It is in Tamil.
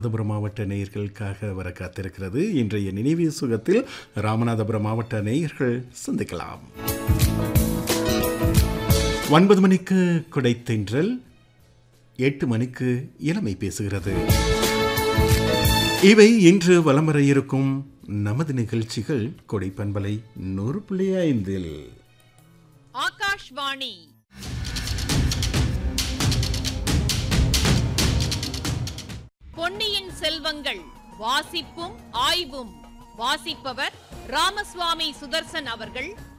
ராமநாதபுரம் மாவட்ட நேயர்களுக்காக வர காத்திருக்கிறது இன்றைய நினைவு சுகத்தில் ராமநாதபுரம் மாவட்ட நேயர்கள் சந்திக்கலாம் ஒன்பது மணிக்கு குடைத்தென்றல் எட்டு மணிக்கு இளமை பேசுகிறது இவை இன்று வலம் வர இருக்கும் நமது நிகழ்ச்சிகள் கொடை பண்பலை நூறு புள்ளி ஐந்தில் ஆகாஷ்வாணி பொன்னியின் செல்வங்கள் வாசிப்பும் ஆய்வும் வாசிப்பவர் ராமசுவாமி சுதர்சன் அவர்கள்